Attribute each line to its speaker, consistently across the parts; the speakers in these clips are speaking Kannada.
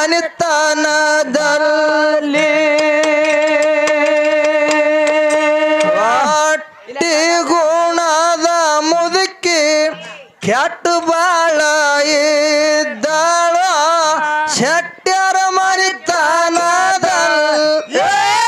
Speaker 1: ಮನಿತನದಲ್ಲಿ ಅಟ್ಟಿ ಗುಣದ ಮುದುಕಿ ಕೆಟ್ಟ ಬಾಳ ಇದ್ದಾಳ ಶೆಟ್ಟ್ಯರ ಮನಿತನದಲ್ಲಿ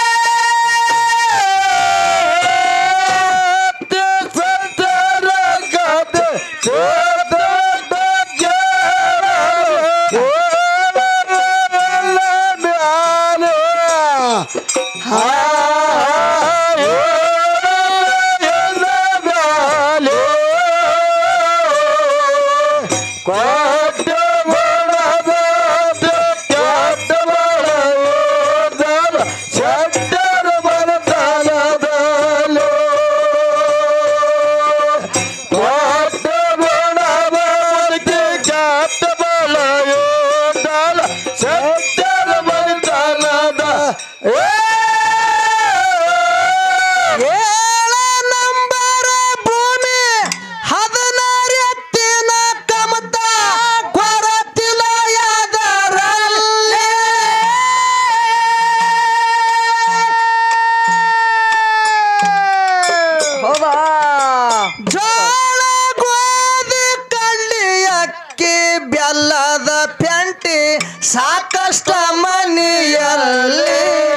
Speaker 1: ಏಳ ನಂಬರ ಭೂಮಿ ಹದಿನಾರು ಎತ್ತಿನ ಕಮತ ಕೊರತಿಲ ಯಾದರಲ್ಲಿ
Speaker 2: ಹೌದಾ
Speaker 1: ಜೋಳ ಗೋಧಿ ಕಳ್ಳಿ ಅಕ್ಕಿ ಬೆಲ್ಲದ ಪೆಂಟಿ ಸಾಕಷ್ಟ ಮನೆಯಲ್ಲಿ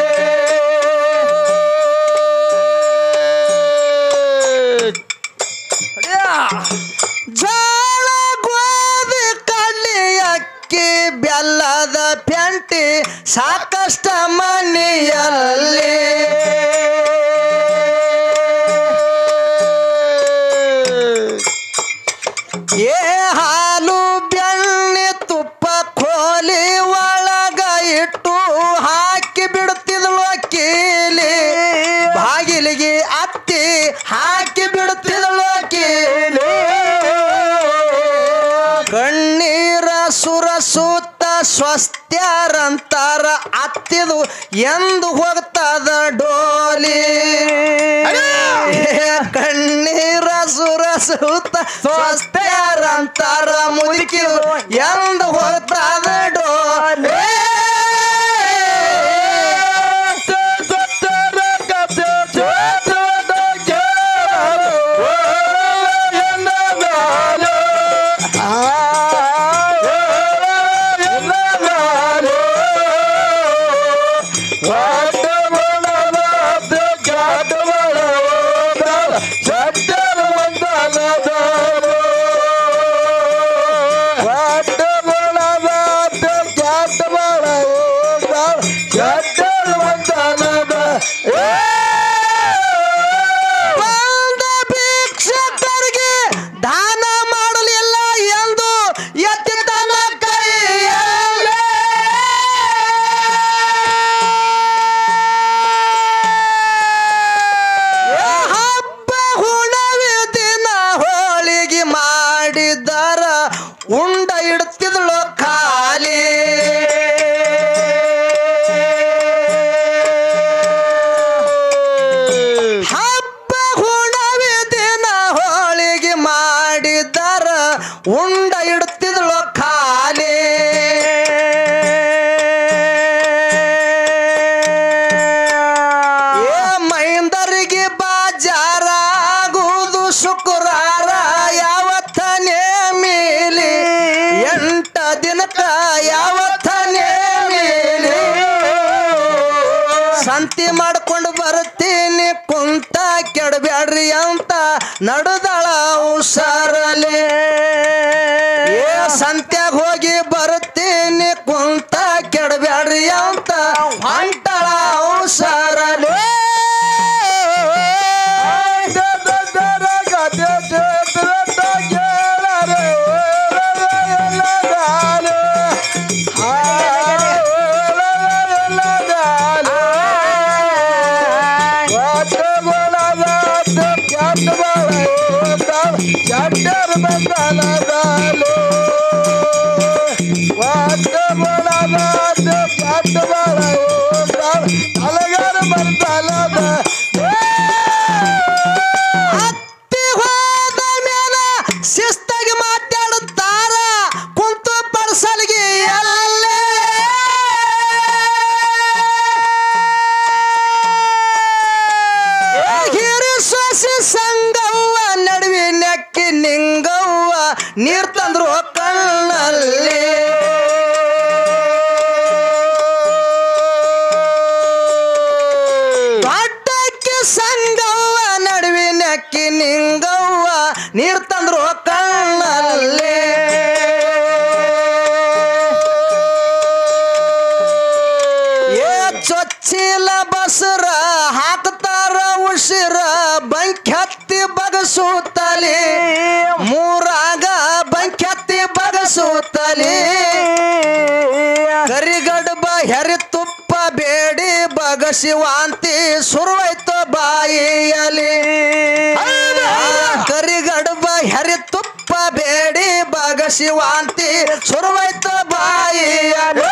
Speaker 1: ಜೋಳ ಗೋಧಿ ಕಳ್ಳಿ ಅಕ್ಕಿ ಬೆಲ್ಲದ ಪೆಂಟಿ ಸಾಕಷ್ಟ ಮನೆಯಲ್ಲಿ ಏ ಹಾಲು ಬೆಣ್ಣೆ ತುಪ್ಪ ಕೋಲಿ ಒಳಗ ಇಟ್ಟು ಹಾಕಿ ಬಿಡುತ್ತಿದ್ಳು ಕೀಲಿ ಬಾಗಿಲಿಗೆ ಅತ್ತಿ ಹಾಕಿ ಬಿಡುತ್ತಿದ್ಳು ಕೀಲಿ ಕಣ್ಣೀರ ಸುರಸುತ್ತ ಸ್ವಸ್ತ್ಯರಂತಾರ ಅತ್ತಿದು ಎಂದು ಹೋಗ್ತದ ಡೋಲಿ ಕಣ್ಣೀರ ಸುರಸುತ್ತ ಸ್ವಸ್ತ್ಯರಂತಾರ ಮುದುಕಿದು ಎಂದು ಹೋಗ್ತದ ಡೋಲಿ ಬಂದ ಭಿಕ್ಷಕರಿಗೆ ದಾನ ಮಾಡಲಿಲ್ಲ ಎಂದು ಎತ್ತಿ ತನ್ನ ಕೈಯಲ್ಲೇ ಏ ಹಬ್ಬ ಹುಣವಿ ದಿನ ಹೋಳಿಗೆ ಮಾಡಿದರ ಉಂಡ ಇಡ್ತಿದ್ಳು ಖಾಲಿ ಹಬ್ಬ ಹುಣವಿ ದಿನ ಹೋಳಿಗೆ ಮಾಡಿದರ ಉಂಡ ಇಡ್ತಿದ್ಳು ಖಾಲಿ ಏ ಮೈಂದರಿಗೆ ಬಾಜಾರ ಆಗುವುದು ಶುಕ್ರವಾರ ಯಾವತ್ತನೇ ಮೀಲಿ ಎಂಟ ದಿನಕ ಯಾವತ್ತನೇ ಮೀಲಿ ಸಂತಿ ಮಾಡ್ಕೊಂಡು ಬರ್ತೀನಿ ಕುಂತ ಕೆಡಬ್ಯಾಡ್ರಿ ಅಂತ ನಡುದಳ ಉಷಾರಲಿ ಏ ಸಂತ್ಯಾಗ ಹೋಗಿ ಬರ್ತೀನಿ ಕುಂತ ಕೆಡಬ್ಯಾಡ್ರಿ ಅಂತ ಹೊಂಟಳ ಉಷಾರಲಿ
Speaker 2: ಚಡ್ಡರ್ ಬಂದಲದಾಲು
Speaker 1: ಚೀಲ ಬಸರ ಹಾಕ್ತಾರ ಉಸಿರ ಬಂಖ್ಯತ್ತಿ ಬಗಸುತ್ತಲಿ ಮೂರಾಗ ಬಂಖ್ಯತ್ತಿ ಬಗಸುತ್ತಲಿ ಕರಿಗಡಬ ಹೆರಿ ತುಪ್ಪ ಬೇಡಿ ಬಗಸಿ ವಾಂತಿ ಸುರುವೈತು ಬಾಯಿಯಲಿ ಕರಿಗಡಬ ಹೆರಿ ತುಪ್ಪ ಬೇಡಿ ಬಗಸಿ ವಾಂತಿ ಸುರುವೈತು ಬಾಯಿಯಲಿ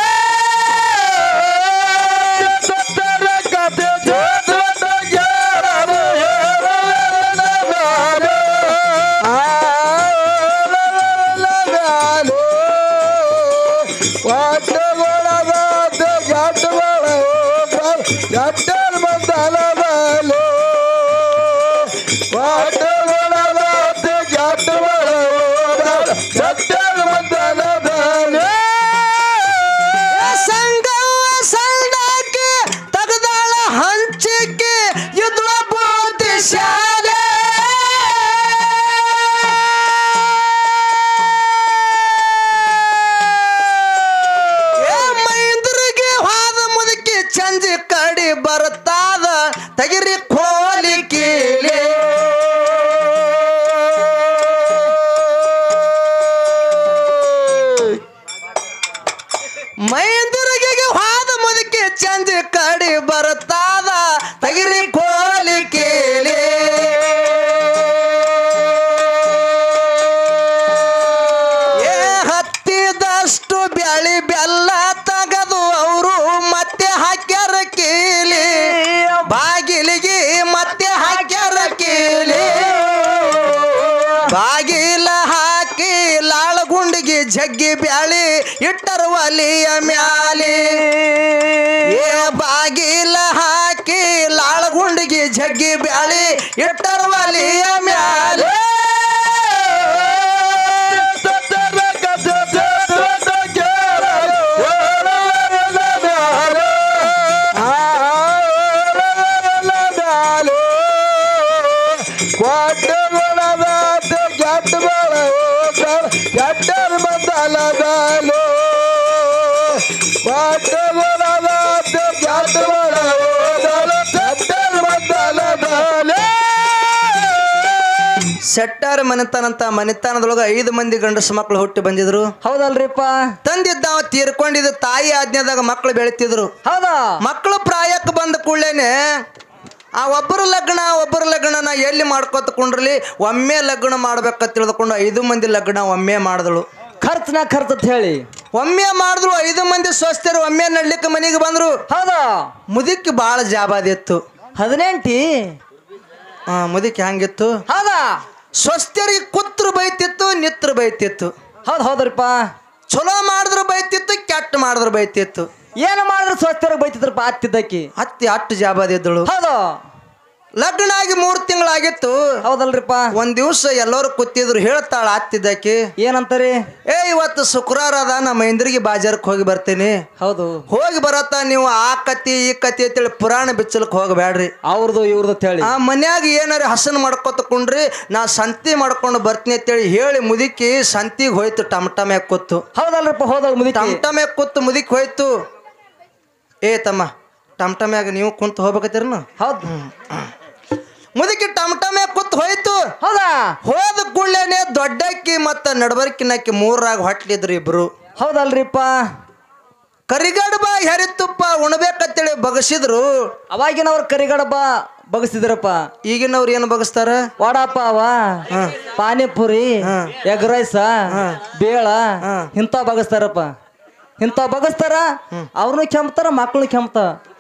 Speaker 1: ಸಂಗ ಸಣ್ಣಕ್ಕೆ ತಗದಾಳ ಹಂಚಿಕೆ ಇದ್ಳ ಬುದ್ಧಿ ಶಾಲೆ ಏ ಮೈಂದ್ರಿಗೆ ಹಾದ ಮುದುಕಿ ಚಂಜಿ ಕಡಿ ಬರ್ತಾದ ತಗಿರಿ ಕೋಲಿ ಕೀಲಿ ಮೈಂದ್ರಿಗೆ ಹಾದ ಮುದುಕಿ ಚಂಜಿ ಕಡಿ ಬರ್ತಾದ ತಗಿರಿ ಕೋಲಿ ಕೀಲಿ ಏ ಹತ್ತಿದಷ್ಟು ಬ್ಯಾಳಿ ಬೆಲ್ಲ ತಗದು ಅವರು ಮತ್ತೆ ಹಾಕ್ಯಾರ ಕೀಲಿ ಬಾಗಿಲಿಗೆ ಮತ್ತೆ ಹಾಕ್ಯಾರ ಕೀಲಿ ಬಾಗಿಲ ಹಾಕಿ ಲಾಳಗುಂಡಿಗೆ ಜಗ್ಗಿ ಬ್ಯಾಳಿ ಇಟ್ಟರು ಒಲಿಯ ಮ್ಯಾಲಿ ಏ ಬಾಗಿಲ ಹಾಕಿ ಲಾಳಗುಂಡಿಗೆ ಜಗ್ಗಿ ಬ್ಯಾಳಿ ಇಟ್ಟರು ಒಲಿಯ ಮ್ಯಾಲಿ ಸೆಟ್ಟಾರ ಮನೆತನಂತ ಮನೆತನದೊಳಗ ಐದು ಮಂದಿ ಗಂಡಸು ಮಕ್ಕಳು ಹುಟ್ಟಿ ಬಂದಿದ್ರು
Speaker 2: ಹೌದಲ್ರಿಪ್ಪ
Speaker 1: ತಂದಿದ್ದ ಅವ ತೀರ್ಕೊಂಡಿದ್ದ ತಾಯಿ ಆಜ್ಞಾದಾಗ ಮಕ್ಕಳು ಬೆಳಿತಿದ್ರು
Speaker 2: ಹೌದಾ
Speaker 1: ಮಕ್ಕಳು ಪ್ರಾಯಕ್ಕೆ ಬಂದ ಕೂಡಲೇನೆ ಆ ಒಬ್ಬರ ಲಗ್ನ ಒಬ್ಬರ ಲಗ್ನ ನಾ ಎಲ್ಲಿ ಮಾಡ್ಕೊತ ಕುಂಡ್ರಲಿ ಒಮ್ಮೆ ಲಗ್ನ ಮಾಡ್ಬೇಕಂತ ತಿಳ್ಕೊಂಡು ಐದು ಮಂದಿ ಲಗ್ನ ಒಮ್ಮೆ ಮಾಡಿದಳು
Speaker 2: ಖರ್ಚನ ಖರ್ಚು ಅಂತ ಹೇಳಿ
Speaker 1: ಒಮ್ಮೆ ಮಾಡಿದ್ರು ಐದು ಮಂದಿ ಸ್ವಸ್ಥರು ಒಮ್ಮೆ ನಡ್ಲಿಕ್ಕೆ ಮನೆಗೆ ಬಂದ್ರು
Speaker 2: ಹೌದಾ
Speaker 1: ಮುದುಕಿ ಭಾಳ ಜಾಬಾದಿತ್ತು
Speaker 2: ಹದಿನೆಂಟಿ
Speaker 1: ಆ, ಮುದುಕಿ ಹಂಗಿತ್ತು
Speaker 2: ಹೌದಾ
Speaker 1: ಸ್ವಸ್ಥರಿಗೆ ಕುತ್ರ ಬೈತಿತ್ತು ನಿತ್ರ ಬೈತಿತ್ತು
Speaker 2: ಹೌದು ಹೌದ್ರಿಪ್ಪ
Speaker 1: ಚಲೋ ಮಾಡಿದ್ರು ಬೈತಿತ್ತು ಕೆಟ್ಟ ಮಾಡಿದ್ರು ಬೈತಿತ್ತು
Speaker 2: ಏನು ಮಾಡಿದ್ರು ಸ್ವಸ್ಥರಿಗೆ ಬೈತಿದ್ರಪ್ಪ ಹತ್ತಿದ್ದಕ್ಕಿ
Speaker 1: ಹತ್ತಿ ಅಟ್ಟು ಜಾಬಾದಿದ್ದಳು
Speaker 2: ಹೌದು
Speaker 1: ಲಗ್ನ ಆಗಿ ಮೂರು ತಿಂಗಳಾಗಿತ್ತು
Speaker 2: ಹೌದಲ್ರಿಪ್ಪ
Speaker 1: ಒಂದ್ ದಿವ್ಸ ಎಲ್ಲರೂ ಕೂತಿದ್ರು ಹೇಳ್ತಾಳ ಹತ್ತಿದ್ದಕ್ಕೆ
Speaker 2: ಏನಂತಾರಿ
Speaker 1: ಏ ಇವತ್ತು ಶುಕ್ರವಾರ ಅದ ನಮ್ಮ ಮೈಂದ್ರಿಗೆ ಬಾಜಾರಕ್ಕೆ ಹೋಗಿ ಬರ್ತೀನಿ
Speaker 2: ಹೌದು
Speaker 1: ಹೋಗಿ ಬರತ್ತ ನೀವು ಆ ಕತಿ ಈ ಕತಿ ಅಂತೇಳಿ ಪುರಾಣ ಬಿಚ್ಚಲಕ್ ಹೋಗಬೇಡ್ರಿ
Speaker 2: ಅವ್ರದ್ದು ಇವ್ರದ್ದು ಅಂತ ಹೇಳಿ
Speaker 1: ಆ ಮನ್ಯಾಗ ಏನಾರ ಹಸನ್ ಮಾಡ್ಕೊತ ಕುಂಡ್ರಿ ನಾ ಸಂತಿ ಮಾಡ್ಕೊಂಡು ಬರ್ತೀನಿ ಅಂತೇಳಿ ಹೇಳಿ ಮುದುಕಿ ಸಂತಿಗೆ ಹೋಯ್ತು ಟಮಟಮೆ ಕೂತು
Speaker 2: ಹೌದಲ್ರಿಪ್ಪ ಹೋದಲ್ ಮುದಿತಿ
Speaker 1: ಟಮಟಮೆ ಕೂತು ಮುದುಕಿ ಹೋಯ್ತು ಏ ತಮ್ಮ ಟಮಟಮ್ಯಾಗ ನೀವು ಕುಂತು ಹೋಗ್ಬೇಕತ್ತೀರನು
Speaker 2: ಹೌದು
Speaker 1: ಮುದುಕಿ ಟಮಟಮೆ ಕೂತ್ ಹೋಯ್ತು
Speaker 2: ಹೌದಾ
Speaker 1: ಹೋದ ಕೂಡಲೇನೆ ದೊಡ್ಡಕ್ಕಿ ಮತ್ತು ನಡಬರ್ಕಿನಕ್ಕಿ ಮೂರಾಗ ಹೊಟ್ಲಿದ್ರು ಇಬ್ರು
Speaker 2: ಹೌದಲ್ರಿಪ್ಪ
Speaker 1: ಕರಿಗಡಬ ಹೆರಿತುಪ್ಪ ಉಣ್ಬೇಕಂತೇಳಿ ಬಗಸಿದ್ರು
Speaker 2: ಅವಾಗಿನವ್ರ ಕರಿಗಡಬ ಬಗಸ್ತಿದ್ರಪ್ಪ
Speaker 1: ಈಗಿನವ್ರು ಏನು ಬಗಸ್ತಾರ
Speaker 2: ವಡಾಪಾವ ಪಾನಿಪುರಿ ಎಗ್ ರೈಸ ಬೇಳ ಇಂಥ ಬಗಸ್ತಾರಪ್ಪ ಇಂಥ ಬಗಸ್ತಾರ ಅವ್ರನ್ನು ಕೆಮ್ತಾರ ಮಕ್ಕಳು ಕೆಮ್ತ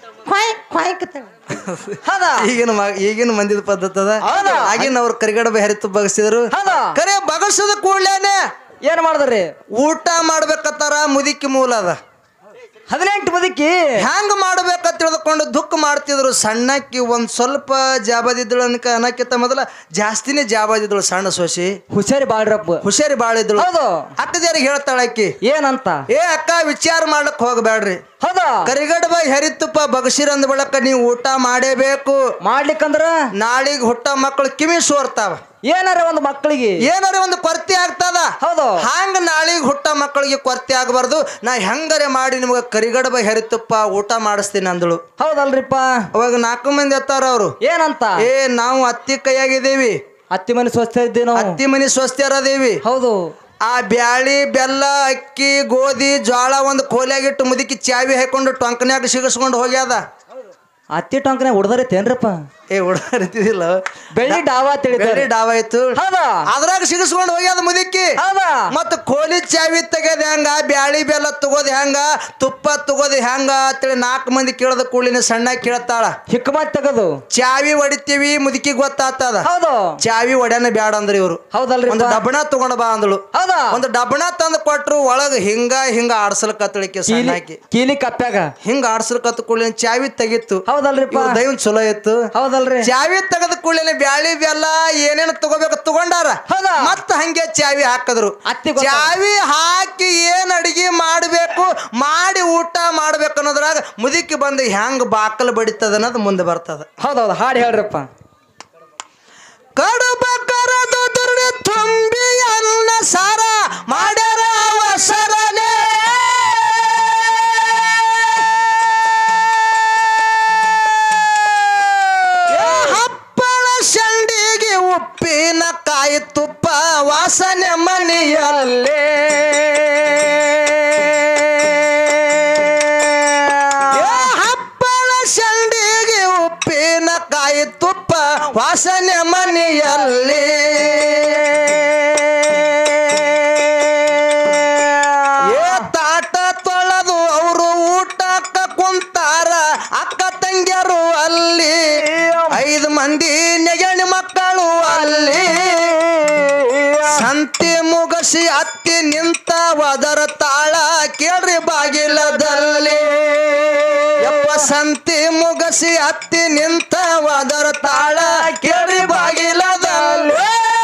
Speaker 2: ಹೌದಾ
Speaker 1: ಈಗಿನ ಮ- ಈಗಿನ ಮಂದಿದ ಪದ್ಧತಿ ಅದ
Speaker 2: ಹೌದಾ?
Speaker 1: ಆಗಿನವ್ರು ಕರಿಗಡಬ ಹೆರಿತುಪ್ಪ ಬಗಸಿದ್ರು
Speaker 2: ಹೌದಾ
Speaker 1: ಕರೆ ಬಗಸದ ಕೂಡ್ಲೇನೆ
Speaker 2: ಏನ್ ಮಾಡಿದ್ರಿ
Speaker 1: ಊಟ ಮಾಡ್ಬೇಕತ್ತಾರ ಮುದಿಕಿ ಮೂಲ ಅದ
Speaker 2: ಹದಿನೆಂಟು ಬದುಕಿ
Speaker 1: ಹ್ಯಾಂಗ ಮಾಡ್ಬೇಕಂತ ತಿಳ್ಕೊಂಡು ದುಃಖ ಮಾಡ್ತಿದ್ರು ಸಣ್ಣಕ್ಕಿ ಒಂದ್ ಸ್ವಲ್ಪ ಜಾಬದಿದ್ದಳು ಅನ್ಕ ಅನ್ನಕ್ಕಿಂತ ಮೊದಲ ಜಾಸ್ತಿನೇ ಜಾಬದಿದ್ದಳು ಸಣ್ಣ ಸೊಸಿ
Speaker 2: ಹುಷಾರಿ ಬಾಳ್ರಪ್ಪ
Speaker 1: ಹುಷಾರಿ ಬಾಳ ಇದ್ದಳು
Speaker 2: ಹೌದು
Speaker 1: ಅಕ್ಕದೇರಿಗೆ ಹೇಳ್ತಾಳ ಅಕ್ಕಿ
Speaker 2: ಏನಂತ
Speaker 1: ಏ ಅಕ್ಕ ವಿಚಾರ ಮಾಡ್ಲಕ್ ಹೋಗ್ಬೇಡ್ರಿ
Speaker 2: ಹೌದಾ
Speaker 1: ಕರಿಗಡ ಬಾಯಿ ಹರಿತುಪ್ಪ ಬಗಸಿರ ಅಂದ ಬಳಕ ನೀವು ಊಟ ಮಾಡೇಬೇಕು
Speaker 2: ಮಾಡ್ಲಿಕ್ಕಂದ್ರ
Speaker 1: ನಾಳಿಗೆ ಹುಟ್ಟ ಮಕ್ಕಳು ಕಿವಿ ಸೋರ್ತಾವ
Speaker 2: ಏನಾರ ಒಂದು ಮಕ್ಕಳಿಗೆ
Speaker 1: ಏನಾರ ಒಂದು ಕೊರತೆ ಆಗ್ತದ
Speaker 2: ಹೌದು
Speaker 1: ಹಂಗ ನಾಳಿಗೆ ಹುಟ್ಟ ಮಕ್ಕಳಿಗೆ ಕೊರತೆ ಆಗಬಾರ್ದು ನಾ ಹೆಂಗರೆ ಮಾಡಿ ನಿಮ್ಗೆ ಕರಿಗಡಬ ಹೆರಿತಪ್ಪ ಊಟ ಮಾಡಿಸ್ತೀನಿ ಅಂದಳು
Speaker 2: ಹೌದಲ್ರಿಪ್ಪ
Speaker 1: ಅವಾಗ ನಾಲ್ಕು ಮಂದಿ ಎತ್ತಾರ ಅವರು
Speaker 2: ಏನಂತ
Speaker 1: ಏ ನಾವು ಅತ್ತಿ ಕೈಯಾಗಿದ್ದೀವಿ
Speaker 2: ಹತ್ತಿ ಮನೆ ಸ್ವಸ್ಥ ಇದ್ದೀವಿ ನಾವು
Speaker 1: ಅತ್ತಿ ಮನಿ ಸ್ವಸ್ಥರದೇವಿ
Speaker 2: ಹೌದು
Speaker 1: ಆ ಬ್ಯಾಳಿ ಬೆಲ್ಲ ಅಕ್ಕಿ ಗೋಧಿ ಜ್ವಾಳ ಒಂದು ಕೋಲ್ಯಾಗಿಟ್ಟು ಮುದುಕಿ ಚಾವಿ ಹಾಕೊಂಡು ಟೊಂಕನ್ಯಾಗ ಸಿಗಿಸ್ಕೊಂಡು ಹೋಗ್ಯಾದ
Speaker 2: ಹತ್ತಿ ಟೊಂಕನೆ ಹೊಡೆದೈತೇನ್ರಪ್ಪ
Speaker 1: ಏ ಹುಡುಗರಿದ್ದಿಲ್ಲ
Speaker 2: ಬೆಳ್ಳಿ ಡಾವ ತಿಳಿತಾರೆ
Speaker 1: ಬೆಳ್ಳಿ ಡಾವ ಆಯ್ತು
Speaker 2: ಹೌದಾ
Speaker 1: ಅದ್ರಾಗ ಸಿಗಿಸ್ಕೊಂಡು ಹೋಗ್ಯಾದ ಮುದುಕಿ
Speaker 2: ಹೌದಾ
Speaker 1: ಮತ್ತ ಕೋಲಿ ಚಾವಿ ತೆಗೆದ ಹೆಂಗ ಬ್ಯಾಳಿ ಬೆಲ್ಲ ತಗೋದ್ ಹೆಂಗ ತುಪ್ಪ ತಗೋದ್ ಹೆಂಗ ಅಂತೇಳಿ ನಾಲ್ಕು ಮಂದಿ ಕೇಳದ ಕೂಡಲಿನ ಸಣ್ಣ ಕೇಳ್ತಾಳ
Speaker 2: ಹಿಕ್ಮತ್ ತೆಗದು
Speaker 1: ಚಾವಿ ಹೊಡಿತೀವಿ ಮುದುಕಿ ಗೊತ್ತಾಗ್ತದ
Speaker 2: ಹೌದು
Speaker 1: ಚಾವಿ ಹೊಡ್ಯಾನ ಬ್ಯಾಡ ಅಂದ್ರಿ ಇವ್ರು
Speaker 2: ಹೌದಲ್ರಿ
Speaker 1: ಒಂದು ಡಬ್ಬಣ ತಗೊಂಡ್ ಬಾ ಅಂದಳು
Speaker 2: ಹೌದಾ
Speaker 1: ಒಂದು ಡಬ್ಬಣ ತಂದು ಕೊಟ್ರು ಒಳಗ ಹಿಂಗ ಹಿಂಗ ಆಡ್ಸಲ್ಕತ್ತಳಿಕೆ
Speaker 2: ಕೀಲಿ
Speaker 1: ಸಣ್ಣಾಕಿ
Speaker 2: ಕೀಲಿ ಕಪ್ಪ್ಯಾಗ
Speaker 1: ಹಿಂಗ ಆಡ್ಸಲ್ಕತ್ತ ಕೂಡಲಿನ ಚಾವಿ ತೆಗಿತ್ತು
Speaker 2: ಹೌದಲ್ರಿಪ್ಪ
Speaker 1: ಇವ್ರ ದೈವನ್ ಚಲೋ ಇತ್ತು
Speaker 2: ಹೌದಲ್ರಿ
Speaker 1: ಚಾವಿ ತೆಗೆದ ಕೂಡಲಿನ ಬ್ಯಾಳಿ ಬೆಲ್ಲ ಏನೇನು ತಗೋಬೇಕು ತಗೊಂಡಾರ
Speaker 2: ಹೌದಾ?
Speaker 1: ಮತ್ತ ಹಂಗೆ ಚಾವಿ ಹಾಕದ್ರು
Speaker 2: ಅತ್ತಿ ಗೊತ್ತಾಗ-
Speaker 1: ಚಾವಿ ಹಾಕಿ ಏನ್ ಅಡಿಗೆ ಮಾಡಬೇಕು ಮಾಡಿ ಊಟ ಮಾಡ್ಬೇಕು ಅನ್ನೋದ್ರಾಗ ಮುದುಕಿ ಬಂದು ಹೆಂಗ್ ಬಾಕಲ್ ಬಡಿತದ ಅನ್ನೋದು ಮುಂದೆ ಬರ್ತದ
Speaker 2: ಹೌದೌದು ಹಾಡು ಹೇಳ್ರಪ್ಪ
Speaker 1: ಕಡುಬ ಕರದು ದುರ್ಡಿ ತುಂಬಿ ಅನ್ನ ಸಾರ ಮಾಡ್ಯಾರ ಅವಸರನೇ ಏ ಹಪ್ಪಳ ಶಂಡಿಗೆ ಉಪ್ಪಿನ ಕಾಯಿ ತುಪ್ಪ ವಾಸನೆ ಮನೆಯಲ್ಲೇ ಏ ಹಪ್ಪಳ ಶಂಡಿಗೆ ಉಪ್ಪಿನ ಕಾಯಿ ತುಪ್ಪ ವಾಸನೆ ಮನೆಯಲ್ಲಿ ಏ ತಾಟ ತೊಳೆದು ಅವರು ಊಟಕ್ಕ ಕುಂತಾರ ಅಕ್ಕ ತಂಗಿಯರು ಅಲ್ಲಿ ಐದು ಮಂದಿ ನೆಗಣಿ ಮಕ್ಕಳು ಅಲ್ಲಿ ಸಂತಿ ಮುಗಸಿ ಅತ್ತಿ ನಿಂತ ವದರ ತಾಳ ಕೇಳ್ರಿ ಬಾಗಿಲದಲ್ಲಿ ಯಪ್ಪ ಸಂತಿ ಮುಗಸಿ ಅತ್ತಿ ನಿಂತ ವದರ ತಾಳ ಕೇಳ್ರಿ ಬಾಗಿಲದಲ್ಲಿ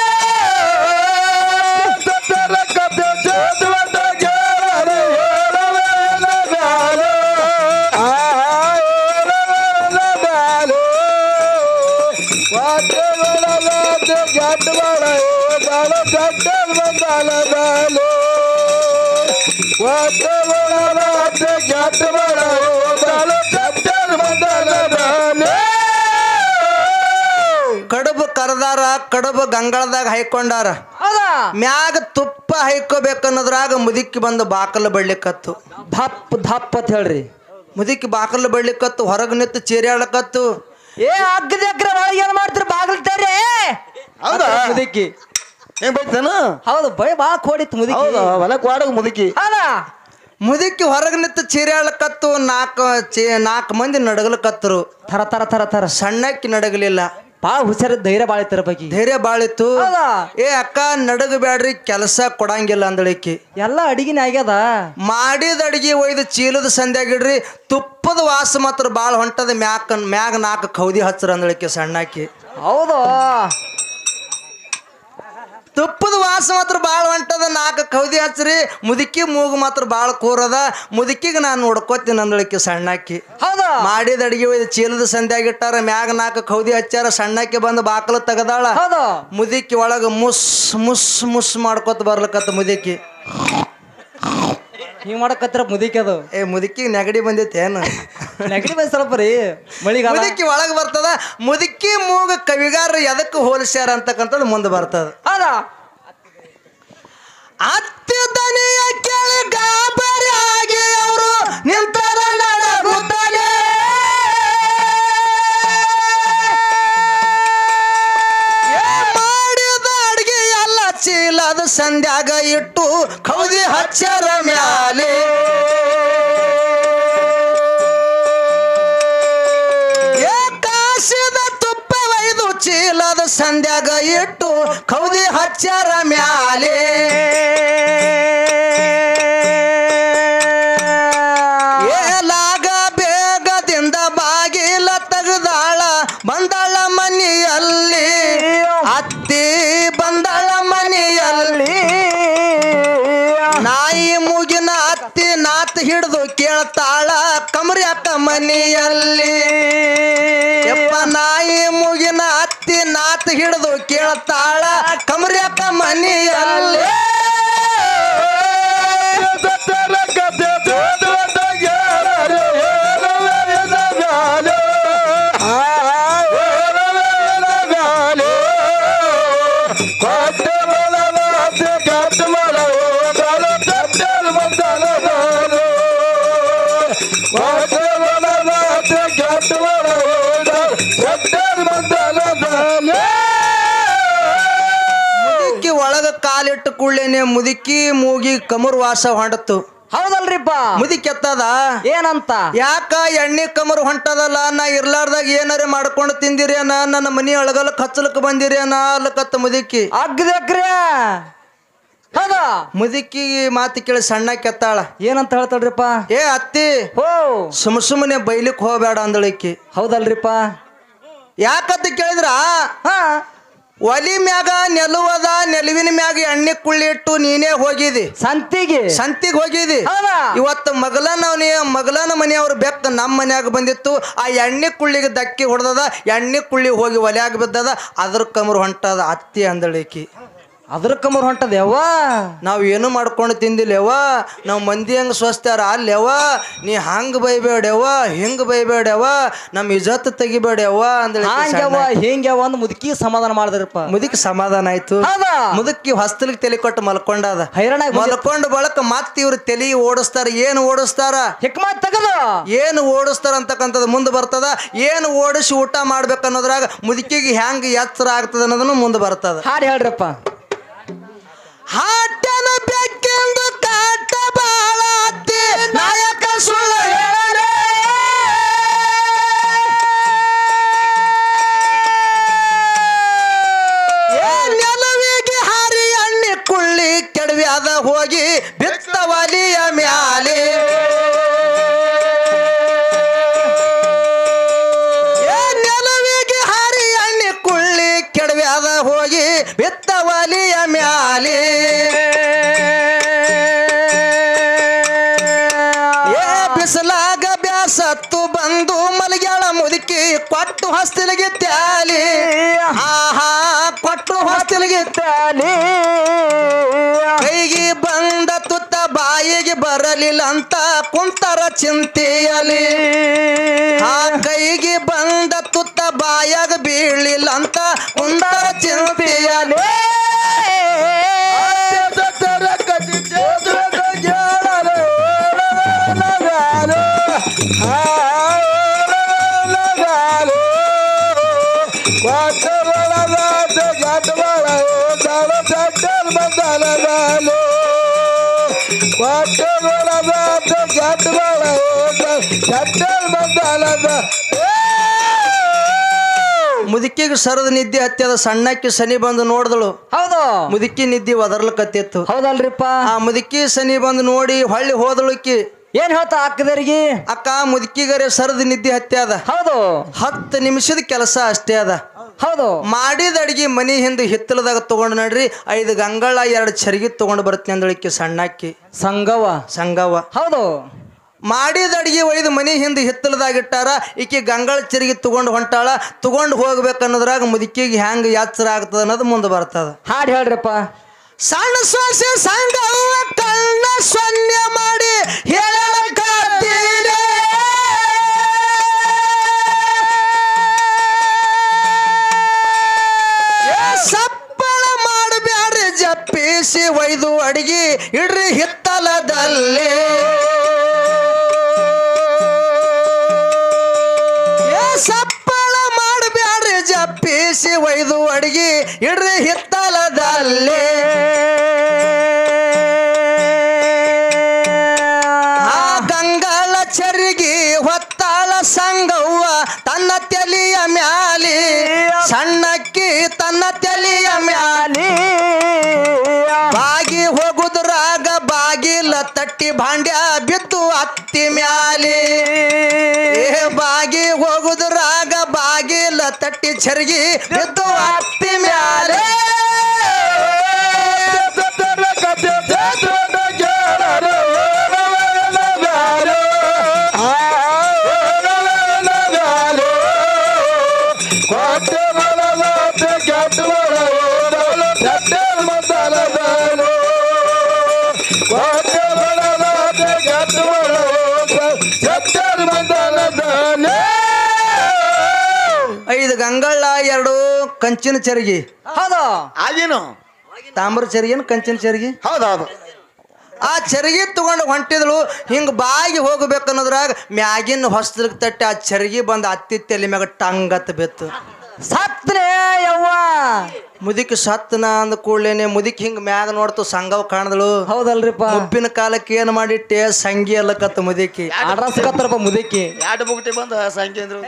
Speaker 1: ಕಡುಬು ಕರ್ದಾರ ಕಡುಬು ಗಂಗಳದಾಗ ಹೈಕೊಂಡಾರ
Speaker 2: ಹೌದಾ
Speaker 1: ಮ್ಯಾಗ ತುಪ್ಪ ಹೈಕೋಬೇಕನ್ನೋದ್ರಾಗ ಮುದುಕಿ ಬಂದು ಬಾಕಲು ಬಡ್ಲಿಕ್ಕತ್ತು
Speaker 2: ಧಪ್ ಧಪ್ ಅಂತ ಹೇಳ್ರಿ
Speaker 1: ಮುದುಕಿ ಬಾಕಲು ಬಡ್ಲಿಕ್ಕತ್ತು ಹೊರಗೆ ನಿಂತು ಚೀರ್ಯಾಳಕತ್ತು
Speaker 2: ಏ ಅಗ್ಗದ ಎಕ್ರೆ ಒಳಗೆ ಏನ್ ಮಾಡ್ತೀರಿ ಬಾಗಿಲ್ತಾರೆ
Speaker 3: ಹೌದಾ?
Speaker 2: ಮುದುಕಿ
Speaker 3: ಏನ್ ಬೈತಾನ
Speaker 2: ಹೌದು ಬೈ ಬಾ ಕೋಡಿತ್ತು ಮುದುಕಿ
Speaker 3: ಹೌದಾ ಹೊಲಕ್ ವಾಡಗ್ ಮುದುಕಿ
Speaker 2: ಹೌದಾ
Speaker 1: ಮುದುಕಿ ಹೊರಗೆ ನಿಂತು ಚೀರ್ಯಾಳಕತ್ತು ನಾಲ್ಕು ಚೇ ನಾಲ್ಕು ಮಂದಿ ನಡಗಲಕತ್ತರು
Speaker 2: ಥರ ಥರ ಥರ ಥರ
Speaker 1: ಸಣ್ಣಕ್ಕಿ ನಡಗಲಿಲ್ಲ
Speaker 2: ಭಾಳ ಹುಷಾರ ಧೈರ್ಯ ಭಾಳ ಇತ್ತರ ಬಗ್ಗೆ
Speaker 1: ಧೈರ್ಯ ಬಾಳಿತ್ತು
Speaker 2: ಹೌದಾ?
Speaker 1: ಏ ಅಕ್ಕ ನಡಗಬ್ಯಾಡ್ರಿ ಕೆಲಸ ಕೊಡಂಗಿಲ್ಲ ಅಂದಳಿಕಿ
Speaker 2: ಎಲ್ಲ ಅಡಿಗೆನೇ ಆಗ್ಯದ
Speaker 1: ಮಾಡಿದ ಅಡಿಗೆ ಒಯ್ದು ಚೀಲದ ಸಂಧ್ಯಾಗಿಡ್ರಿ ತುಪ್ಪದ ವಾಸ ಮಾತ್ರ ಭಾಳ ಹೊಂಟದ ಮ್ಯಾಕ ಮ್ಯಾಗ ನಾಲ್ಕು ಕೌದಿ ಹಚ್ಚರ ಅಂದಳಿಕೆ ಸಣ್ಣಾಕಿ
Speaker 2: ಹೌದು
Speaker 1: ತುಪ್ಪದ ವಾಸ ಮಾತ್ರ ಭಾಳ ಹೊಂಟದ ನಾಲ್ಕು ಕೌದಿ ಹಚ್ಚ್ರಿ ಮುದುಕಿ ಮೂಗು ಮಾತ್ರ ಭಾಳ ಕೂರದ ಮುದುಕಿಗೆ ನಾನು ನೋಡ್ಕೋತೀನಿ ಅಂದಳಿಕೆ ಸಣ್ಣಾಕಿ
Speaker 2: ಹೌದು
Speaker 1: ಮಾಡಿದ ಅಡಿಗೆ ಒಯ್ದು ಚೀಲದ ಸಂಧ್ಯಾಗಿಟ್ಟಾರ ಮ್ಯಾಗ ನಾಲ್ಕು ಕೌದಿ ಹಚ್ಚಾರ ಸಣ್ಣಾಕಿ ಬಂದು ಬಾಕಲು ತೆಗದಾಳ
Speaker 2: ಹೌದು
Speaker 1: ಮುದುಕಿ ಒಳಗೆ ಮುಸ್ ಮುಸ್ ಮುಸ್ ಮಾಡ್ಕೊತ ಬರ್ಲಕತ್ತ ಮುದುಕಿ
Speaker 2: ಹಿಂಗ್ ಮಾಡಕತ್ರ ಮುದುಕಿ ಅದು
Speaker 1: ಏ ಮುದುಕಿಗೆ ನೆಗಡಿ ಬಂದೈತೆ ಏನು
Speaker 2: ನೆಗಡಿ ಬಂದ್ ಸ್ವಲ್ಪ ರೀ ಮಳಿಗಾಲ
Speaker 1: ಮುದುಕಿ ಒಳಗೆ ಬರ್ತದ ಮುದುಕಿ ಮೂಗ ಕವಿಗಾರ ಎದಕ್ಕೆ ಹೋಲಿಸ್ಯಾರ ಅಂತಕ್ಕಂಥದ್ದು ಮುಂದೆ ಬರ್ತದ
Speaker 2: ಹೌದಾ
Speaker 1: ಅತ್ತಿ ದನಿಯ ಕೇಳಿ ಗಾಬರಿ ಆಗಿ ಅವರು ನಿಂತರ ನಡಗುತ್ತಾನೆ ಏ ಮಾಡಿದ ಅಡ್ಗೆ ಎಲ್ಲ ಚೀಲದ ಸಂಧ್ಯಾಗ ಇಟ್ಟು ಕೌದಿ ಹಚ್ಚರ ಮ್ಯಾಲೆ ಏ ಕಾಸಿದ ತುಪ್ಪ ಒಯ್ದು ಚೀಲದ ಸಂಧ್ಯಾಗ ಇಟ್ಟು ಕೌದಿ ಹಚ್ಚರ ಮ್ಯಾಲೆ ಏಲಾಗ ಬೇಗದಿಂದ ಬಾಗಿಲ ತೆಗ್ದಾಳ ಬಂದಾಳ ಮನೆಯಲ್ಲಿ ಅತ್ತಿ ಬಂದಾಳ ಮನೆಯಲ್ಲಿ ನಾಯಿ ಮೂಗಿನ ಅತ್ತಿ ನಾತ್ ಹಿಡಿದು ಕೇಳ್ತಾಳ ಕಮರಿ ಅಕ್ಕ ಮನೆಯಲ್ಲಿ ಯಪ್ಪ ನಾಯಿ ಮೂಗಿನ ಅತ್ತಿ ನಾತ್ ಹಿಡಿದು ಕೇಳತಾಳ ಕಮರ್ಯಾಕ ಮನಿಯಲ್ಲಿ ಮುದುಕಿ ಒಳಗ ಕಾಲಿಟ್ಟು ಕೂಡ್ಲೇನೆ ಮುದುಕಿ ಮೂಗಿ ಕಮರ್ ವಾಸ ಹೊಂಡತ್ತು
Speaker 2: ಹೌದಲ್ರಿಪ್ಪ
Speaker 1: ಮುದುಕಿ ಎತ್ತದ
Speaker 2: ಏನಂತ
Speaker 1: ಯಾಕ ಎಣ್ಣೆ ಕಮರ್ ಹೊಂಟದಲ್ಲ ನಾ ಇರ್ಲಾರ್ದಾಗ ಏನಾರ ಮಾಡ್ಕೊಂಡು ತಿಂದಿರಿ ಅನ್ನ ನನ್ನ ಮನಿ ಒಳಗಲಕ್ ಹಚ್ಚಲಕ್ ಬಂದಿರಿ ಅನ್ನ ಅಲ್ಲಕತ್ತ ಮುದುಕಿ
Speaker 2: ಅಗ್ದಕ್ರಿ ಹೌದ
Speaker 1: ಮುದುಕಿ ಮಾತು ಕೇಳಿ ಸಣ್ಣ ಕೆತ್ತಾಳ
Speaker 2: ಏನಂತ ಹೇಳ್ತಾಳ್ರಿಪ್ಪ
Speaker 1: ಏ ಅತ್ತಿ
Speaker 2: ಓ
Speaker 1: ಸುಮ್ ಸುಮ್ಮನೆ ಬೈಲಿಕ್ ಹೋಗ್ಬೇಡ ಅಂದಳಿಕ್ಕಿ
Speaker 2: ಹೌದಲ್ರಿಪ್ಪ
Speaker 1: ಯಾಕಂತ ಕೇಳಿದ್ರ
Speaker 2: ಹಾ
Speaker 1: ಒಲಿ ಮ್ಯಾಗ ನೆಲುವದ ನೆಲುವಿನ ಮ್ಯಾಗ ಎಣ್ಣೆ ಕುಳ್ಳಿ ಇಟ್ಟು ನೀನೇ ಹೋಗಿದಿ
Speaker 2: ಸಂತಿಗೆ
Speaker 1: ಸಂತಿಗೆ ಹೋಗಿದಿ
Speaker 2: ಹೌದಾ
Speaker 1: ಇವತ್ತು ಮಗಲನ ಮಗಲನ ಮನೆಯವ್ರ ಬೆಕ್ಕ ನಮ್ಮ ಮನ್ಯಾಗ ಬಂದಿತ್ತು ಆ ಎಣ್ಣೆ ಕುಳ್ಳಿಗೆ ದಕ್ಕಿ ಹೊಡೆದದ ಎಣ್ಣೆ ಕುಳ್ಳಿ ಹೋಗಿ ಒಲ್ಯಾಗ ಬಿದ್ದದ ಅದ್ರ ಕಮರು ಹೊಂಟದ ಅತ್ತಿ ಅಂದಳಿಕಿ
Speaker 2: ಅದ್ರ ಕಮರ್ ಹೊಂಟದ ಯವ್ವ
Speaker 1: ನಾವು ಏನು ಮಾಡ್ಕೊಂಡು ತಿಂದಿಲ್ಲವ ನಾವು ಮಂದಿ ಹಂಗೆ ಸ್ವಸ್ತಾರ ಅಲ್ಲೇವ ನೀ ಹಂಗೆ ಬೈಬೇಡ್ಯವ ಹಿಂಗೆ ಬೈಬೇಡ್ಯವ ನಮ್ಮ ಇಜತ್ ತೆಗಿಬೇಡ್ಯವ ಅಂದಳಿ
Speaker 2: ಹಾಂಗ್ಯವ ಹಿಂಗ್ಯವ ಅಂದ್ ಮುದುಕಿ ಸಮಾಧಾನ ಮಾಡಿದ್ರಪ್ಪ
Speaker 1: ಮುದುಕಿ ಸಮಾಧಾನ ಆಯ್ತು
Speaker 2: ಹೌದಾ
Speaker 1: ಮುದುಕಿ ಹೊಸ್ತಲಿಗೆ ತಲೆ ಕೊಟ್ಟು ಮಲ್ಕೊಂಡದ
Speaker 2: ಹೈರಾಣ
Speaker 1: ಮಲ್ಕೊಂಡು ಬಳಕ ಮತ್ತೆ ಇವ್ರು ತಲೆ ಓಡಿಸ್ತಾರ ಏನು ಓಡಿಸ್ತಾರ
Speaker 2: ಹಿಕ್ಮತ್ ತಗದು
Speaker 1: ಏನು ಓಡಿಸ್ತಾರ ಅಂತಕ್ಕಂಥದ್ದು ಮುಂದೆ ಬರ್ತದ ಏನು ಓಡಿಸಿ ಊಟ ಮಾಡ್ಬೇಕು ಅನ್ನೋದ್ರಾಗ ಮುದುಕಿಗೆ ಹೆಂಗೆ ಎಚ್ಚರ ಆಗ್ತದ ಅನ್ನೋದನ್ನು ಮುಂದೆ ಬರ್ತದ
Speaker 2: ಹಾಡು ಹೇಳ್ರಪ್ಪ
Speaker 1: ಹಾಟನ ಬೆಕ್ಕೆಂದು ಕಾಟ ಬಾಳ ಅತ್ತಿ ನಾಯಕ ಸುಳ್ಳು ಹೇಳಲೆ. ಏ ನೆಲವಿಗೆ ಹಾರಿ ಎಣ್ಣೆ ಕುಳ್ಳಿ ಕೆಡವ್ಯಾದ ಹೋಗಿ ಬಿತ್ತವಲಿಯ ಮ್ಯಾಲೆ ಏ ನೆಲವಿಗೆ ಹಾರಿ ಎಣ್ಣೆ ಕುಳ್ಳಿ ಕೆಡವ್ಯಾದ ಹೋಗಿ ಬಿತ್ತವಲಿಯ ಮ್ಯಾಲೆ ಏ ಬಿಸಲಾಗ ಬ್ಯಾಸತ್ತು ಬಂದು ಮಲಗ್ಯಾಳ ಮುದುಕಿ ಕೊಟ್ಟು ಹೊಸ್ತಿಲಿಗೆ ತ್ಯಾಲಿ ಆಹಾ ಕೊಟ್ಟು ಹೊಸ್ತಿಲಿಗೆ
Speaker 2: ತಾಲಿ
Speaker 1: ಕೈಗೆ ಬಂದ ತುತ್ತ ಬಾಯಿಗೆ ಬರಲಿಲ್ಲ ಅಂತ ಕುಂತರ ಚಿಂತೆಯಲಿ ಆ ಕೈಗೆ ಬಂದ ತುತ್ತ ಬಾಯಾಗ ಬೀಳಿಲ್ಲ ಅಂತ ಕುಂತರ ಚಿಂತೆಯಲಿ ಮುದುಕಿಗೆ ಸರದ ನಿದ್ದೆ ಹತ್ಯದ ಸಣ್ಣಕ್ಕಿ ಸನಿ ಬಂದು ನೋಡಿದಳು
Speaker 2: ಹೌದು
Speaker 1: ಮುದುಕಿ ನಿದ್ದೆ ಒದರ್ಲಕತ್ತಿತ್ತು
Speaker 2: ಹೌದಲ್ರಿಪ್ಪ
Speaker 1: ಆ ಮುದುಕಿ ಸನಿ ಬಂದು ನೋಡಿ ಹೊಳ್ಳಿ ಹೋದಳುಕಿ
Speaker 2: ಏನ್ ಹೇಳ್ತಾ ಅಕ್ಕದರಿಗೆ
Speaker 1: ಅಕ್ಕ ಮುದುಕಿಗರೆ ಸರದ ನಿದ್ದೆ ಹತ್ಯದ
Speaker 2: ಹೌದು
Speaker 1: ಹತ್ತು ನಿಮಿಷದ ಕೆಲಸ ಅಷ್ಟೇ ಅದ
Speaker 2: ಹೌದು
Speaker 1: ಮಾಡಿದ ಅಡಿಗೆ ಮನಿ ಹಿಂದೆ ಹಿತ್ತಲದಾಗ ತಗೊಂಡು ನಡ್ರಿ ಐದು ಗಂಗಳ ಎರಡು ಚರಿಗಿ ತಗೊಂಡು ಬರ್ತೀನಿ ಅಂದಳಿಕೆ ಸಣ್ಣಕ್ಕಿ
Speaker 2: ಸಂಗವ
Speaker 1: ಸಂಗವ್ವ
Speaker 2: ಹೌದು
Speaker 1: ಮಾಡಿದ ಅಡಿಗೆ ಒಯ್ದು ಮನಿ ಹಿಂದೆ ಹಿತ್ತಲದಾಗ ಇಟ್ಟಾರ ಈಕೆ ಗಂಗಳ ಚರಿಗೆ ತಗೊಂಡು ಹೊಂಟಾಳ ತಗೊಂಡು ಹೋಗ್ಬೇಕನ್ನೋದ್ರಾಗ ಮುದುಕಿಗೆ ಹೆಂಗೆ ಎಚ್ಚರ ಆಗ್ತದ ಅನ್ನೋದು ಮುಂದೆ ಬರ್ತದ
Speaker 2: ಹಾಡು ಹೇಳ್ರಪ್ಪ
Speaker 1: ಸಣ್ಣ ಸೊಸೆ ಸಂಗವ್ವ ಕಣ್ಣ ಸೊನ್ನೆ ಮಾಡಿ ಹೇಳಕತ್ತೀರಿ. ಏ ಸಪ್ಪಳ ಮಾಡಬ್ಯಾಡ್ರಿ ಜಪ್ಪಿಸಿ ಒಯ್ದು ಅಡಿಗೆ ಇಡ್ರಿ ಹಿತ್ತಲದಲ್ಲಿ ಏ ಸಪ್ಪಳ ಮಾಡಬ್ಯಾಡ್ರಿ ಜಪ್ಪಿಸಿ ಒಯ್ದು ಅಡಿಗೆ ಇಡ್ರಿ ಹಿತ್ತಲದಲ್ಲಿ ಆ ಗಂಗಳ ಚರಿಗಿ ಹೊತ್ತಾಳ ಸಂಗವ್ವ ತನ್ನ ತೆಲಿಯ ಮ್ಯಾಲಿ ಸಣ್ಣಕ್ಕಿ ತನ್ನ ತೆಲಿಯ ಮ್ಯಾಲಿ ಬಾಗಿ ಹೋಗುದ್ರಾಗ ಬಾಗಿಲ ತಟ್ಟಿ ಭಾಂಡ್ಯ ಬಿದ್ದು ಅತ್ತಿ ಮ್ಯಾಲಿ ಏ ಬಾಗಿ ಹೋಗುದ್ರಾಗ ಬಾಗಿಲ ತಟ್ಟಿ ಚರ್ಗಿ ಬಿದ್ದು ಅತ್ತಿ ಮ್ಯಾಲೆ
Speaker 3: ಕೊಟ್ಟ ಸತ್ಯದ ಮಂದಲದಾನೆ
Speaker 1: ಐದು ಗಂಗಳ ಎರಡು ಕಂಚಿನ ಚರಗಿ
Speaker 2: ಹೌದು
Speaker 3: ಆಗೇನು
Speaker 1: ತಾಮ್ರ ಚರಿಗೇನು ಕಂಚಿನ ಚರಗಿ
Speaker 3: ಹೌದೌದು
Speaker 1: ಆ ಚರಗಿ ತಗೊಂಡು ಹೊಂಟಿದಳು ಹಿಂಗೆ ಬಾಗಿ ಹೋಗ್ಬೇಕನ್ನೋದ್ರಾಗ ಮ್ಯಾಗಿನ ಹೊಸ್ತಿಗೆ ತಟ್ಟಿ ಆ ಚರಗಿ ಬಂದು ಅತ್ತಿ ತಲೆ ಮ್ಯಾಗ ಟಂಗತ್ ಬೆತ್ತು
Speaker 2: ಸತ್ರೆ ಯವ್ವ
Speaker 1: ಮುದಿಕ್ ಸತ್ತನ ಅಂದ ಕೂಡ್ಲೇನೆ ಮುದಿಕ್ ಹಿಂಗ್ ಮ್ಯಾಗ ನೋಡ್ತು ಸಂಗವ್ ಕಾಣದಳು
Speaker 2: ಹೌದಲ್ರಿಪ್ಪ
Speaker 1: ಮುಪ್ಪಿನ ಕಾಲಕ್ಕೆ ಏನ್ ಮಾಡಿಟ್ಟೆ ಸಂಗಿ ಅಲ್ಲಕತ್ತ ಮುದಿಕಿ
Speaker 2: ಅಡ್ರಸ್ ಕತ್ತರಪ್ಪ ಮುದಕಿ
Speaker 3: ಎರಡು ಬುಗ್ಟಿ ಬಂದ ಸಂಖ್ಯೆ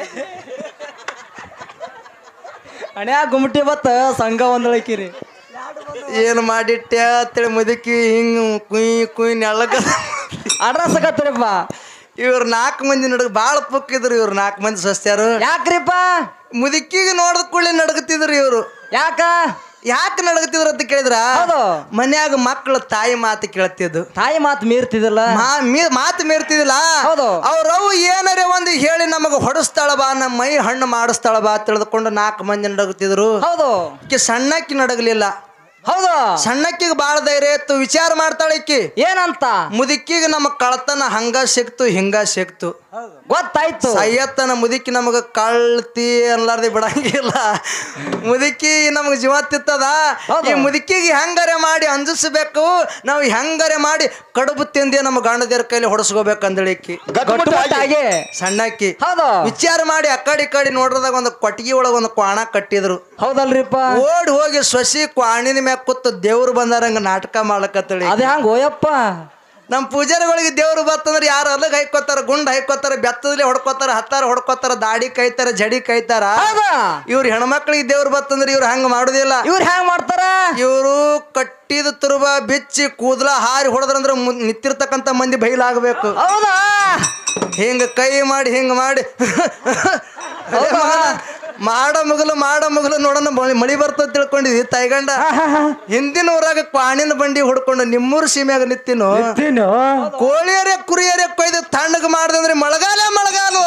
Speaker 2: ಅಣ್ಯಾ ಗುಮ್ಟಿ ಬತ್ತ ಸಂಘ ಒಂದಳಕಿರಿ
Speaker 1: ಏನ್ ಮಾಡಿಟ್ಟೆ ಅಂತೇಳಿ ಮುದುಕಿ ಹಿಂಗ್ ಕುಯ್ ಕುಯ್ ನೆಳ್ಳಕ
Speaker 2: ಅಡ್ರಸ್ ಕತ್ತರಿಪ್ಪ
Speaker 1: ಇವ್ರು ನಾಲ್ಕು ಮಂದಿ ನಡಗ ಭಾಳ ಪುಕ್ಕಿದ್ರು ಇವ್ರು ನಾಲ್ಕು ಮಂದಿ ಸಸ್ಯಾರು
Speaker 2: ಯಾಕ್ರಿಪ್ಪ
Speaker 1: ಮುದುಕಿಗೆ ನೋಡಿದ ಕೂಡಲೇ ನಡಗತಿದ್ರು ಇವ್ರು
Speaker 2: ಯಾಕ
Speaker 1: ಯಾಕೆ ನಡಗತಿದ್ರು ಅಂತ ಕೇಳಿದ್ರ
Speaker 2: ಹೌದು.
Speaker 1: ಮನ್ಯಾಗ ಮಕ್ಕಳು ತಾಯಿ ಮಾತು ಕೇಳ್ತಿದ್ದು
Speaker 2: ತಾಯಿ ಮಾತು ಮೀರ್ತಿದಿಲ್ಲ
Speaker 1: ಮಾ- ಮೀ- ಮಾತು ಮೀರ್ತಿದಿಲ್ಲ
Speaker 2: ಹೌದು.
Speaker 1: ಅವ್ರವು ಏನಾರೇ ಒಂದು ಹೇಳಿ ನಮಗೆ ಹೊಡಸ್ತಾಳ ಬಾ ನಮ್ಮ ಮೈ ಹಣ್ಣು ಮಾಡಿಸ್ತಾಳ ಬಾ ತಿಳಿದುಕೊಂಡು ನಾಲ್ಕು ಮಂದಿ ನಡಗುತ್ತಿದ್ರು
Speaker 2: ಹೌದು
Speaker 1: ಈಕಿ ಸಣ್ಣಕ್ಕಿ ನಡಗಲಿಲ್ಲ
Speaker 2: ಹೌದು
Speaker 1: ಸಣ್ಣಕ್ಕಿಗೆ ಬಾಳ ಧೈರ್ಯ ಇತ್ತು ವಿಚಾರ ಮಾಡ್ತಾಳ ಈಕಿ
Speaker 2: ಏನಂತ
Speaker 1: ಮುದುಕಿಗೆ ನಮ್ಮ ಕಳತನ ಹಂಗ ಸಿಕ್ತು ಹಿಂಗ ಸಿಕ್ತು
Speaker 2: ಗೊತ್ತಾಯ್ತು
Speaker 1: ಸೈಯತ್ತನ ಮುದುಕಿ ನಮಗ ಕಳ್ತಿ ಅನ್ಲಾರ್ದೆ ಬಿಡಂಗಿಲ್ಲ ಮುದುಕಿ ನಮಗ ಜೀವ ತಿತ್ತದ
Speaker 2: ಹೌದು.
Speaker 1: ಈ ಮುದುಕಿಗೆ ಹೆಂಗರೆ ಮಾಡಿ ಅಂಜಿಸ್ಬೇಕು ನಾವು ಹೆಂಗರೆ ಮಾಡಿ ಕಡುಬು ತಿಂದಿ ನಮ್ಮ ಗಂಡದೇರ ಕೈಲಿ ಹೊಡಸ್ಕೋಬೇಕಂದೇಳಿ ಈಕಿ
Speaker 2: ಗಟ್ಟುಮುಟ್ಟಾಗಿ
Speaker 1: ಸಣ್ಣಕ್ಕಿ
Speaker 2: ಹೌದು
Speaker 1: ವಿಚಾರ ಮಾಡಿ ಆ ಕಡೆ ಈ ಕಡೆ ನೋಡ್ರದಾಗ ಒಂದು ಕೊಟ್ಟಿಗೆ ಒಳಗೆ ಒಂದು ಕ್ವಾಣ ಕಟ್ಟಿದ್ರು
Speaker 2: ಹೌದಲ್ರಿಪ್ಪ
Speaker 1: ಓಡಿ ಹೋಗಿ ಸೊಸಿ ಕ್ವಾಣಿನ ಮ್ಯಾಗ ಕೂತು ದೇವ್ರು ಬಂದಾರಂಗ ನಾಟಕ ಮಾಡ್ಲಕತ್ತಳಿ
Speaker 2: ಅದೇ ಹಂಗ ಓಯಪ್ಪ
Speaker 1: ನಮ್ಮ ಪೂಜಾರಿಗಳಿಗೆ ದೇವ್ರು ಬತ್ತಂದ್ರೆ ಯಾರು ಅಲ್ಲಗ್ ಹೈಕೋತಾರ ಗುಂಡ್ ಹೈಕೋತಾರ ಬೆತ್ತದಲ್ಲಿ ಹೊಡ್ಕೋತಾರ ಹತ್ತಾರ ಹೊಡ್ಕೋತಾರ ದಾಡಿ ಕೈತಾರ ಜಡಿ ಕೈತಾರ
Speaker 2: ಹೌದಾ
Speaker 1: ಇವ್ರ ಹೆಣ್ಮಕ್ಳಿಗೆ ದೇವ್ರು ಬತ್ತಂದ್ರೆ ಇವ್ರು ಹಂಗ ಮಾಡುದಿಲ್ಲ
Speaker 2: ಇವ್ರು ಹ್ಯಾಂಗ ಮಾಡ್ತಾರ
Speaker 1: ಇವರು ಕಟ್ಟಿದ ತುರುಬ ಬಿಚ್ಚಿ ಕೂದಲ ಹಾರಿ ಹೊಡೆದ್ರಂದ್ರ ಮುನ್- ನಿಂತಿರ್ತಕ್ಕಂಥ ಮಂದಿ ಬೈಲಾಗಬೇಕು
Speaker 2: ಹೌದಾ
Speaker 1: ಹಿಂಗ ಕೈ ಮಾಡಿ ಹಿಂಗ ಮಾಡಿ ಅದೇ ಮಗನ, ಮಾಡ ಮುಗಲು ಮಾಡ ಮುಗಲು ನೋಡೋಣ ಮಳಿ- ಮಳಿ ಬರ್ತದ ತಿಳ್ಕೊಂಡಿದ್ವಿ ತೈಗಂಡ ಹಿಂದಿನ ಊರಾಗ ಕ್ವಾಣಿನ ಬಂಡಿ ಹುಡ್ಕೊಂಡು ನಿಮ್ಮೂರು ಸೀಮ್ಯಾಗ ನಿತ್ತಿನು ಕೋಳಿಯರೇ ಕುರಿಯರೇ ಕೊಯ್ದು ತಣ್ಣಗ ಮಾಡ್ದಂದ್ರೆ ಮಳೆಗಾಲ ಮಳೆಗಾಲು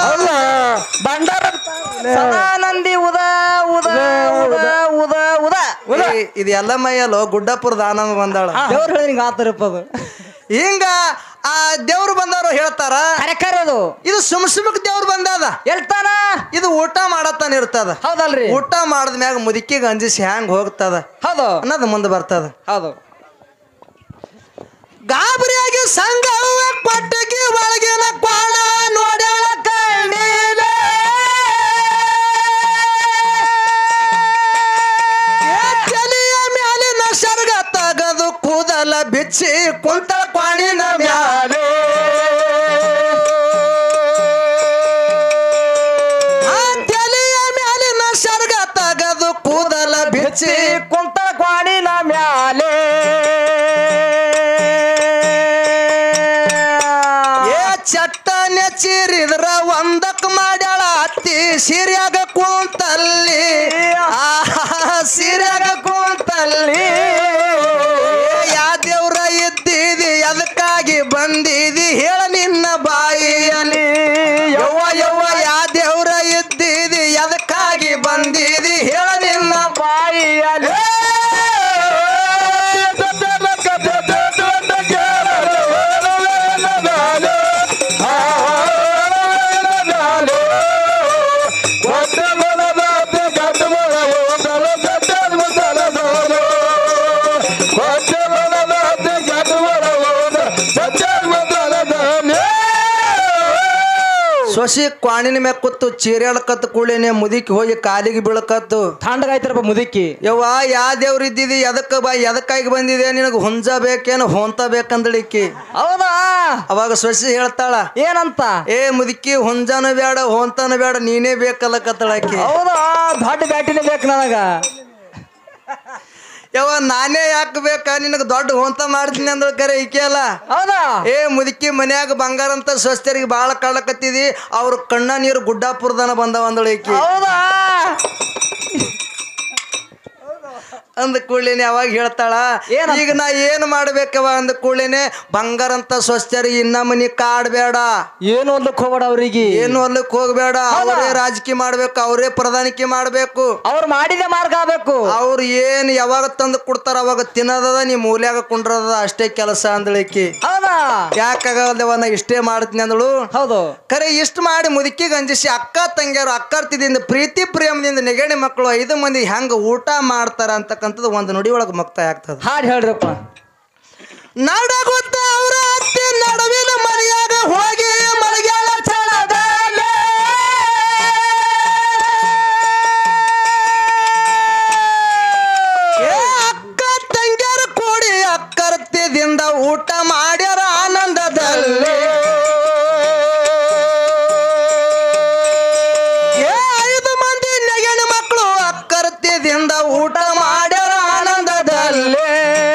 Speaker 2: ಸದಾನಂದಿ ಉದ ಉದ ಉದ ಉದ ಉದ
Speaker 1: ಏ, ಇದು ಎಲ್ಲ ಮೈಯಲ್ಲೋ ಗುಡ್ಡಪ್ಪರ ದಾನವ ಬಂದಾಳ
Speaker 2: ದೇವ್ರು ಹೇಳಿದ್ರೆ ಹಿಂಗ ಆತರಪ್ಪ ಅದು
Speaker 1: ಹಿಂಗ ಆ ದೇವ್ರು ಬಂದವರು ಹೇಳ್ತಾರ
Speaker 2: ಕರೆ ಅದು
Speaker 1: ಇದು ಸುಮ್ ಸುಮಕ್ ದೇವ್ರು ಬಂದದ
Speaker 2: ಎಲ್ತಾನ
Speaker 1: ಇದು ಊಟ ಮಾಡತ್ತಾನ ಇರ್ತದ
Speaker 2: ಹೌದಲ್ರಿ
Speaker 1: ಊಟ ಮಾಡದ ಮ್ಯಾಗ ಮುದುಕಿಗೆ ಅಂಜಿಸಿ ಹ್ಯಾಂಗ ಹೋಗ್ತದ
Speaker 2: ಹೌದು
Speaker 1: ಅನ್ನೋದು ಮುಂದೆ ಬರ್ತದ
Speaker 2: ಹೌದು
Speaker 1: ಗಾಬರಿಯಾಗಿ ಸಂಘ ಕೊಟ್ಟಗಿ ಒಳಗಿನ ಕ್ವಾಣ ನೋಡ್ಯಾಳ ಕಣ್ಣೀಲೆ. ಏ ತಲೆಯ ಮ್ಯಾಲಿನ ಸರ್ಗ ತಗದು ಕೂದಲ ಬಿಚ್ಚಿ ಕುಂತ ಕ್ವಾಣಿನ ಮ್ಯಾಲೆ ಆ ತಲೆಯ ಮ್ಯಾಲಿನ ಸರ್ಗ ತಗದು ಕೂದಲ ಬಿಚ್ಚಿ
Speaker 2: ಕುಂತ ಕ್ವಾಣಿನ ಮ್ಯಾಲೆ
Speaker 1: ಏ ಚಟ್ಟ ನೆಚ್ಚಿರಿದ್ರ ಒಂದಕ್ ಮಾಡ್ಯಾಳ ಅತ್ತಿ ಸೀರ್ಯಾಗ ಕುಂತಲ್ಲಿ ಆ ಸೀರ್ಯಾಗ ಕುಂತಲ್ಲಿ ಏ, ಯಾ ದೇವ್ರ ಇದ್ದಿದಿ ಅದಕ್ಕಾಗಿ ಬಂದಿದಿ ಹೇಳ ನಿನ್ನ ಬಾಯಿಯಲ್ಲಿ ಯವ್ವ ಯವ್ವ ಯಾ ದೇವ್ರ ಇದ್ದಿದಿ ಅದಕ್ಕಾಗಿ ಬಂದಿದಿ ಹೇಳ ನಿನ್ನ ಬಾಯಿಯಲ್ಲಿ ಸೊಸಿ ಕ್ವಾಣಿನ ಮ್ಯಾಗ ಕೂತು ಚೀರ್ಯಾಳಕತ್ತು ಕೂಡೇನೆ ಮುದುಕಿ ಹೋಗಿ ಕಾಲಿಗೆ ಬೀಳಕತ್ತು
Speaker 2: ಥಂಡಗಾಯ್ತಾರಪ್ಪ ಮುದುಕಿ
Speaker 1: ಯವ್ವ ಯಾ ದೇವ್ರ ಇದ್ದಿದಿ ಎದಕ್ಕ ಬಾ ಎದಕ್ಕಾಗಿ ಬಂದಿದೆ ನಿನಗೆ ಹೊಂಜ ಬೇಕೇನು ಹೊಂತ ಬೇಕಂದಳಿಕಿ
Speaker 2: ಹೌದಾ
Speaker 1: ಅವಾಗ ಸೊಸಿ ಹೇಳ್ತಾಳ
Speaker 2: ಏನಂತ
Speaker 1: ಏ ಮುದುಕಿ ಹೊಂಜಾನು ಬೇಡ ಹೊಂತಾನು ಬೇಡ ನೀನೇ ಬೇಕಲ್ಲಕತ್ತಳಕಿ
Speaker 2: ಹೌದಾ ದೊಡ್ಡ ಬ್ಯಾಟಿನೇ ಬೇಕು ನನಗ
Speaker 1: ಯವ್ವ ನಾನೇ ಯಾಕೆ ಬೇಕ ನಿನಗೆ ದೊಡ್ಡ ಹೊಂತ ಮಾಡ್ತೀನಿ ಅಂದಳ ಕರೆ ಈಕೆ ಅಲ್ಲ
Speaker 2: ಹೌದಾ
Speaker 1: ಏ ಮುದುಕಿ ಮನ್ಯಾಗ ಬಂಗಾರ ಅಂತ ಸ್ವಸ್ಥರಿಗೆ ಭಾಳ ಕಾಳಕತ್ತಿದಿ ಅವ್ರ ಕಣ್ಣ ನೀರು ಗುಡ್ಡಾಪುರದನ ಬಂದವ ಅಂದಳ ಈಕಿ
Speaker 2: ಹೌದಾ
Speaker 1: ಅಂದ ಕೂಡ್ಲೇನೆ ಅವಾಗ ಹೇಳ್ತಾಳ
Speaker 2: ಏನಂತ?
Speaker 1: ಈಗ ನಾ ಏನ್ ಮಾಡ್ಬೇಕವ ಅಂದ ಕೂಡ್ಲೇನೆ ಬಂಗಾರ ಅಂತ ಸ್ವಸ್ಥರಿಗೆ ಇನ್ನ ಮನಿ ಕಾಡ್ಬೇಡ
Speaker 2: ಏನು ಓದ್ಲಿಕ್ ಹೋಗ್ಬೇಡ ಅವ್ರಿಗೆ
Speaker 1: ಏನು ಅಲ್ಲಕ್ ಹೋಗ್ಬೇಡ ಅವರೇ ರಾಜಕೀಯ ಮಾಡ್ಬೇಕು ಅವರೇ ಪ್ರಧಾನಿಕೆ ಮಾಡ್ಬೇಕು
Speaker 2: ಅವ್ರು ಮಾಡಿದ ಮಾರ್ಗ ಆಗ್ಬೇಕು
Speaker 1: ಅವ್ರು ಏನ್ ಯಾವಾಗ ತಂದು ಕೊಡ್ತಾರ ಅವಾಗ ತಿನ್ನೋದದ ನೀ ಮೂಲ್ಯಾಗ ಕುಂಡ್ರದ ಅಷ್ಟೇ ಕೆಲಸ ಅಂದಳಿಕಿ
Speaker 2: ಹೌದಾ
Speaker 1: ಯಾಕಾಗಲ್ದವ ನಾ ಇಷ್ಟೇ ಮಾಡ್ತೀನಿ ಅಂದಳು
Speaker 2: ಹೌದು
Speaker 1: ಖರೆ ಇಷ್ಟು ಮಾಡಿ ಮುದುಕಿಗೆ ಅಂಜಿಸಿ ಅಕ್ಕ ತಂಗಿಯರು ಅಕ್ಕರ್ತಿದಿಂದ ಪ್ರೀತಿ ಪ್ರೇಮದಿಂದ ನೆಗಣಿ ಮಕ್ಕಳು ಐದು ಮಂದಿ ಹೆಂಗ ಊಟ ಮಾಡ್ತಾರ ಅಂತಕ್ಕಂಥದ್ದು ಒಂದು ನುಡಿ ಒಳಗೆ ಮುಕ್ತಾಯ ಆಗ್ತದ
Speaker 2: ಹಾಡು ಹೇಳ್ರಪ್ಪ
Speaker 1: ನಡಗುತ್ತ ಅವ್ರ ಅತ್ತಿ ನಡುವಿನ ಮನೆಯಾಗ ಹೋಗಿ ಮಲಗ್ಯಾಳ ಛಳದಲ್ಲಿ. ಏ ಅಕ್ಕ ತಂಗಿಯರ ಕೂಡಿ ಅಕ್ಕರ್ತಿದಿಂದ ಊಟ ಮಾಡ್ಯಾರ ಆನಂದದಲ್ಲಿ ಏ ಐದು ಮಂದಿ ನೆಗಣ ಮಕ್ಕಳು ಅಕ್ಕರ್ತಿದಿಂದ ಊಟ ಮಾಡ್ಯಾರ ಆನಂದದಲ್ಲಿ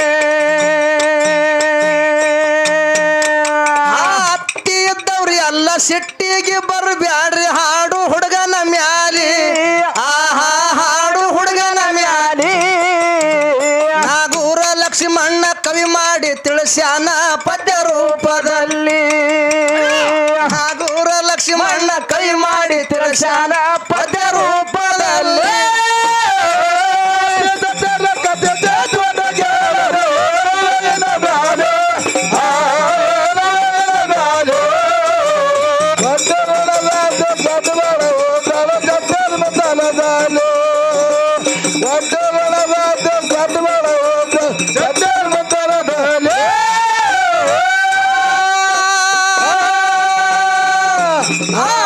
Speaker 1: ಆ ಅತ್ತಿ ಇದ್ದವ್ರಿ ಎಲ್ಲ ಸಿಟ್ಟಿಗೆ ಬರ್ಬ್ಯಾಡ್ರಿ ಹಾಡು ಹುಡುಗನ ಮ್ಯಾಲಿ ಆಹಾ ಹಾಡು ಹುಡುಗನ ಮ್ಯಾಲಿ ನಾಗೂರ ಲಕ್ಷ್ಮಣ್ಣ ಕವಿ ಮಾಡಿ ತಿಳಿಸ್ಯಾನ ಪದ್ಯ ರೂಪದಲ್ಲಿ ನಾಗೂರ ಲಕ್ಷ್ಮಣ್ಣ ಕವಿ ಮಾಡಿ ತಿಳಿಸ್ಯಾನ ಪದ್ಯ ರೂಪದಲ್ಲಿ ಆ